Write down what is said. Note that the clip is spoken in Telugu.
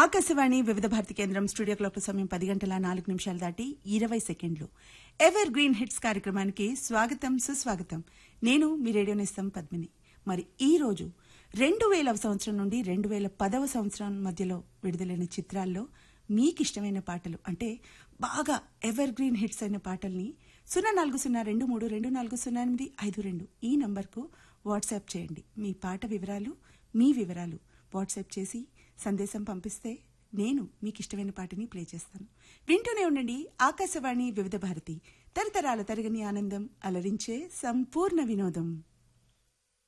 ఆకాశవాణి వివిధ భారతి కేంద్రం స్టూడియో క్లాక్ సమయం పది గంటల నాలుగు నిమిషాలు దాటి ఇరవై సెకండ్లు ఎవర్ గ్రీన్ హిట్స్ కార్యక్రమానికి స్వాగతం సుస్వాగతం నేను మీ రేడియో నేస్తం పద్మిని మరి ఈ రోజు రెండు వేల సంవత్సరం నుండి రెండు వేల పదవ సంవత్సరం మధ్యలో విడుదలైన చిత్రాల్లో మీకు ఇష్టమైన పాటలు అంటే బాగా ఎవర్ గ్రీన్ హిట్స్ అయిన పాటల్ని సున్నా నాలుగు సున్నా రెండు మూడు రెండు నాలుగు సున్నా ఎనిమిది ఐదు రెండు ఈ నంబర్కు వాట్సాప్ చేయండి మీ పాట వివరాలు మీ వివరాలు వాట్సాప్ చేసి సందేశం పంపిస్తే నేను మీకు ఇష్టమైన పాటని ప్లే చేస్తాను వింటూనే ఉండండి ఆకాశవాణి వివిధ భారతి తరతరాల తరగని ఆనందం అలరించే సంపూర్ణ వినోదం